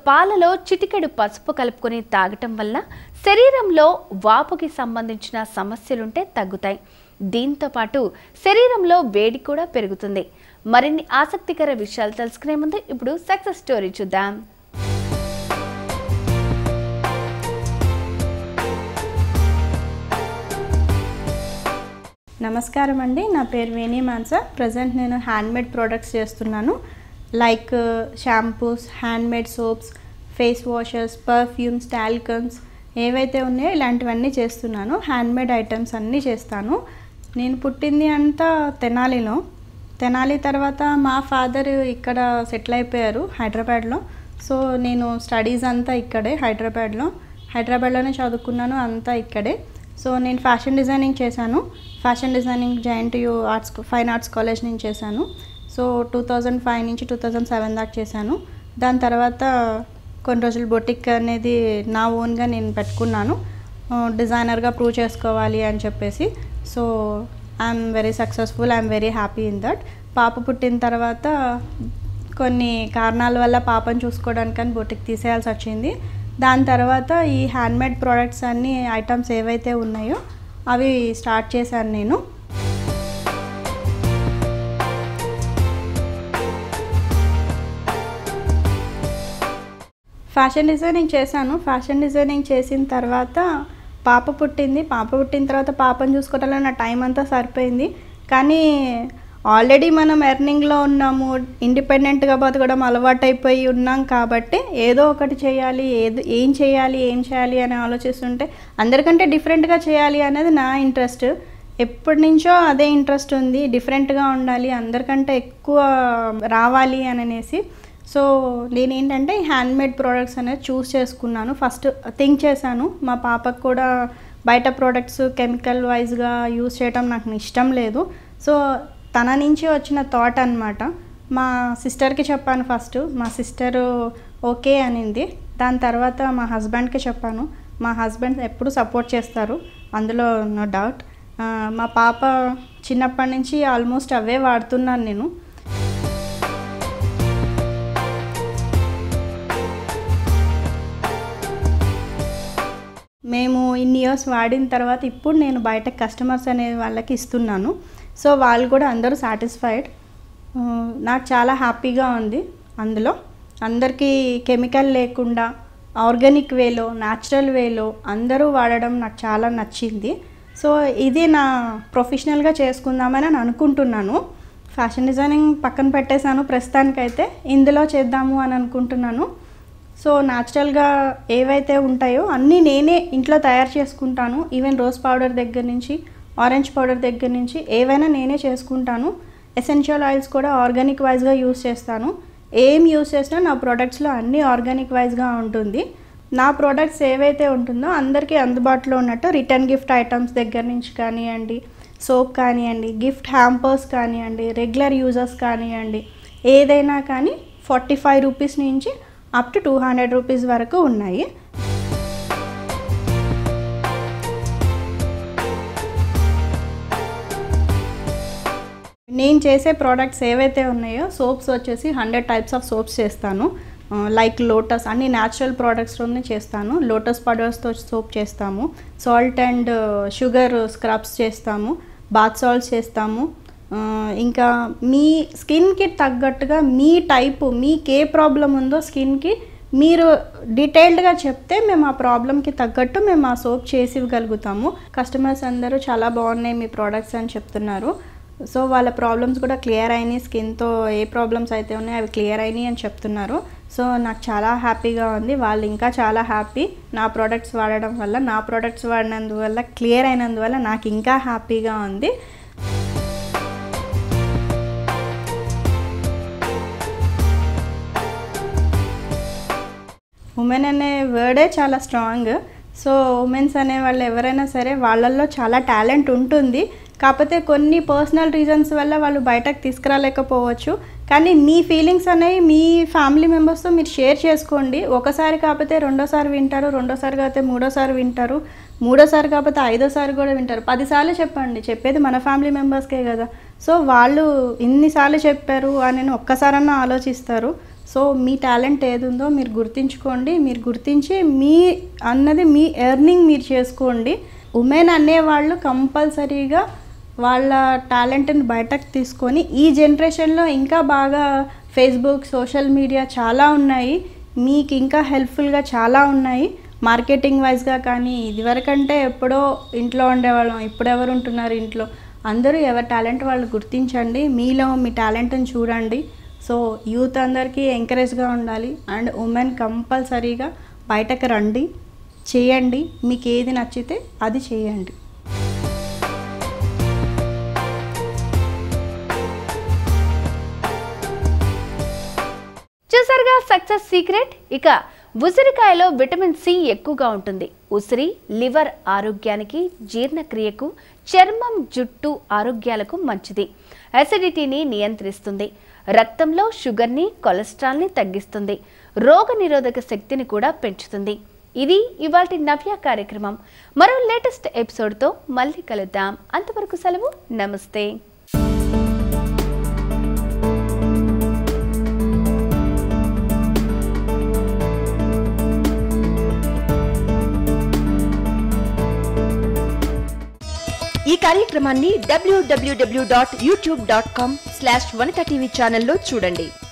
పాలలో చిటికెడు పసుపు కలుపుకొని తాగటం వల్ల శరీరంలో వాపుకి సంబంధించిన సమస్యలుంటే తగ్గుతాయి దీంతో పాటు శరీరంలో వేడి కూడా పెరుగుతుంది మరిన్ని ఆసక్తికర విషయాలు తెలుసుకునే ముందు ఇప్పుడు సక్సెస్ స్టోరీ చూద్దాం నమస్కారం అండి నా పేరు వేణి మాన్సా ప్రజెంట్ నేను హ్యాండ్మేడ్ ప్రోడక్ట్స్ చేస్తున్నాను like shampoos handmade soaps face washes perfumes talcums ఏవైతే ఉన్నాయో ఇలాంటివన్నీ చేస్తున్నాను హ్యాండ్మేడ్ ఐటమ్స్ అన్నీ చేస్తాను నేను పుట్టింది అంతా తెనాలిలో తెనాలి తర్వాత మా ఫాదర్ ఇక్కడ సెటిల్ అయిపోయారు హైదరాబాద్లో సో నేను స్టడీస్ అంతా ఇక్కడే హైదరాబాద్లో హైదరాబాద్లోనే చదువుకున్నాను అంతా ఇక్కడే సో నేను ఫ్యాషన్ డిజైనింగ్ చేశాను ఫ్యాషన్ డిజైనింగ్ జాయింట్ యూ ఆర్ట్స్ ఫైన్ ఆర్ట్స్ కాలేజ్ నుంచి చేశాను సో టూ థౌజండ్ ఫైవ్ నుంచి టూ థౌజండ్ సెవెన్ దాకా చేశాను దాని తర్వాత కొన్ని రోజులు బొటిక్ అనేది నా ఓన్గా నేను పెట్టుకున్నాను డిజైనర్గా ప్రూవ్ చేసుకోవాలి అని చెప్పేసి so I'm very successful I'm very happy in that పాప పుట్టిన తర్వాత కొన్ని కారణాల వల్ల పాపను చూసుకోవడానికని బొటిక్ తీసేయాల్సి వచ్చింది దాని తర్వాత ఈ హ్యాండ్మేడ్ ప్రోడక్ట్స్ అన్ని ఐటమ్స్ ఏవైతే ఉన్నాయో అవి స్టార్ట్ చేశాను నేను ఫ్యాషన్ డిజైనింగ్ చేశాను ఫ్యాషన్ డిజైనింగ్ చేసిన తర్వాత పాప పుట్టింది పాప పుట్టిన తర్వాత పాపను చూసుకోవడంలో నా టైం అంతా సరిపోయింది కానీ ఆల్రెడీ మనం ఎర్నింగ్లో ఉన్నాము ఇండిపెండెంట్గా బతకడం అలవాటైపోయి ఉన్నాం కాబట్టి ఏదో ఒకటి చేయాలి ఏదో ఏం చేయాలి ఏం చేయాలి అని ఆలోచిస్తుంటే అందరికంటే డిఫరెంట్గా చేయాలి అనేది నా ఇంట్రెస్ట్ ఎప్పటి నుంచో అదే ఇంట్రెస్ట్ ఉంది డిఫరెంట్గా ఉండాలి అందరికంటే ఎక్కువ రావాలి అని అనేసి సో నేనేంటంటే హ్యాండ్మేడ్ ప్రోడక్ట్స్ అనేది చూస్ చేసుకున్నాను ఫస్ట్ థింక్ చేశాను మా పాపకు కూడా బయట ప్రోడక్ట్స్ కెమికల్ వైజ్గా యూస్ చేయడం నాకు ఇష్టం లేదు సో తన నుంచి వచ్చిన థాట్ అనమాట మా సిస్టర్కి చెప్పాను ఫస్ట్ మా సిస్టరు ఓకే అనింది దాని తర్వాత మా హస్బెండ్కి చెప్పాను మా హస్బెండ్ ఎప్పుడు సపోర్ట్ చేస్తారు అందులో నో డౌట్ మా పాప చిన్నప్పటి నుంచి ఆల్మోస్ట్ అవే వాడుతున్నాను నేను మేము ఇన్ని ఇయర్స్ వాడిన తర్వాత ఇప్పుడు నేను బయట కస్టమర్స్ అనే వాళ్ళకి ఇస్తున్నాను సో వాళ్ళు కూడా అందరూ సాటిస్ఫైడ్ నాకు చాలా హ్యాపీగా ఉంది అందులో అందరికీ కెమికల్ లేకుండా ఆర్గానిక్ వేలో న్యాచురల్ వేలో అందరూ వాడడం నాకు చాలా నచ్చింది సో ఇది నా ప్రొఫెషనల్గా చేసుకుందామని అని అనుకుంటున్నాను ఫ్యాషన్ డిజైనింగ్ పక్కన పెట్టేశాను ప్రస్తుతానికైతే ఇందులో చేద్దాము అని అనుకుంటున్నాను సో న్యాచురల్గా ఏవైతే ఉంటాయో అన్నీ నేనే ఇంట్లో తయారు చేసుకుంటాను ఈవెన్ రోజ్ పౌడర్ దగ్గర నుంచి ఆరెంజ్ పౌడర్ దగ్గర నుంచి ఏవైనా నేనే చేసుకుంటాను ఎసెన్షియల్ ఆయిల్స్ కూడా ఆర్గానిక్ వైజ్గా యూస్ చేస్తాను ఏం యూస్ చేసినా నా ప్రోడక్ట్స్లో అన్నీ ఆర్గానిక్ వైజ్గా ఉంటుంది నా ప్రోడక్ట్స్ ఏవైతే ఉంటుందో అందరికీ అందుబాటులో ఉన్నట్టు రిటర్న్ గిఫ్ట్ ఐటమ్స్ దగ్గర నుంచి కానివ్వండి సోప్ కానివ్వండి గిఫ్ట్ హ్యాంపర్స్ కానివ్వండి రెగ్యులర్ యూజర్స్ కానివ్వండి ఏదైనా కానీ ఫార్టీ ఫైవ్ రూపీస్ నుంచి up to two hundred rupees వరకు ఉన్నాయి నేను చేసే ప్రోడక్ట్స్ ఏవైతే ఉన్నాయో సోప్స్ వచ్చేసి హండ్రెడ్ టైప్స్ ఆఫ్ సోప్స్ చేస్తాను లైక్ లోటస్ అన్ని న్యాచురల్ ప్రోడక్ట్స్తోనే చేస్తాను లోటస్ పౌడర్స్తో సోప్ చేస్తాము సాల్ట్ అండ్ షుగర్ స్క్రబ్స్ చేస్తాము బాత్ సాల్ట్స్ చేస్తాము ఇంకా మీ స్కిన్కి తగ్గట్టుగా మీ టైపు మీకు ఏ ప్రాబ్లం ఉందో స్కిన్కి మీరు డీటెయిల్డ్గా చెప్తే మేము ఆ ప్రాబ్లమ్కి తగ్గట్టు మేము ఆ సోప్ చేసి ఇవ్వగలుగుతాము కస్టమర్స్ అందరూ చాలా బాగున్నాయి మీ ప్రోడక్ట్స్ అని చెప్తున్నారు సో వాళ్ళ ప్రాబ్లమ్స్ కూడా క్లియర్ అయినాయి స్కిన్తో ఏ ప్రాబ్లమ్స్ అయితే ఉన్నాయో అవి క్లియర్ అయినాయి అని చెప్తున్నారు సో నాకు చాలా హ్యాపీగా ఉంది వాళ్ళు ఇంకా చాలా హ్యాపీ నా ప్రోడక్ట్స్ వాడడం వల్ల నా ప్రోడక్ట్స్ వాడినందువల్ల క్లియర్ అయినందువల్ల నాకు ఇంకా హ్యాపీగా ఉంది ఉమెన్ అనే వర్డే చాలా స్ట్రాంగ్ సో ఉమెన్స్ అనే వాళ్ళు ఎవరైనా సరే వాళ్ళల్లో చాలా టాలెంట్ ఉంటుంది కాకపోతే కొన్ని పర్సనల్ రీజన్స్ వల్ల వాళ్ళు బయటకు తీసుకురాలేకపోవచ్చు కానీ మీ ఫీలింగ్స్ అనేవి మీ ఫ్యామిలీ మెంబర్స్తో మీరు షేర్ చేసుకోండి ఒకసారి కాకపోతే రెండోసారి వింటారు రెండోసారి కాకపోతే మూడోసారి వింటారు మూడోసారి కాకపోతే ఐదోసారి కూడా వింటారు పదిసార్లు చెప్పండి చెప్పేది మన ఫ్యామిలీ మెంబర్స్కే కదా సో వాళ్ళు ఇన్నిసార్లు చెప్పారు అని ఒక్కసారన్నా ఆలోచిస్తారు సో మీ టాలెంట్ ఏది ఉందో మీరు గుర్తించుకోండి మీరు గుర్తించి మీ అన్నది మీ ఎర్నింగ్ మీరు చేసుకోండి ఉమెన్ అనేవాళ్ళు కంపల్సరీగా వాళ్ళ టాలెంట్ని బయటకు తీసుకొని ఈ జనరేషన్లో ఇంకా బాగా ఫేస్బుక్ సోషల్ మీడియా చాలా ఉన్నాయి మీకు ఇంకా హెల్ప్ఫుల్గా చాలా ఉన్నాయి మార్కెటింగ్ వైజ్గా కానీ ఇదివరకంటే ఎప్పుడో ఇంట్లో ఉండేవాళ్ళం ఇప్పుడు ఎవరు ఉంటున్నారు ఇంట్లో అందరూ ఎవరి టాలెంట్ వాళ్ళు గుర్తించండి మీలో మీ టాలెంట్ని చూడండి సో యూత్ అందరికీ ఎంకరేజ్గా ఉండాలి అండ్ ఉమెన్ కంపల్సరీగా బయటకు రండి చేయండి మీకు ఏది నచ్చితే అది చేయండి చూసారుగా సక్సెస్ సీక్రెట్ ఇక ఉసిరికాయలో విటమిన్ సి ఎక్కువగా ఉంటుంది ఉసిరి లివర్ ఆరోగ్యానికి జీర్ణక్రియకు చర్మం జుట్టు ఆరోగ్యాలకు మంచిది అసిడిటీని నియంత్రిస్తుంది రక్తంలో షుగర్ని కొలెస్ట్రాల్ని తగ్గిస్తుంది రోగ నిరోధక శక్తిని కూడా పెంచుతుంది ఇది ఇవాటి నవ్య కార్యక్రమం మరో లేటెస్ట్ ఎపిసోడ్తో మళ్ళీ కలుద్దాం అంతవరకు సెలవు నమస్తే ఈ కార్యక్రమాన్ని WWW dot YouTube dot com slash Vanitha TV ఛానల్లో చూడండి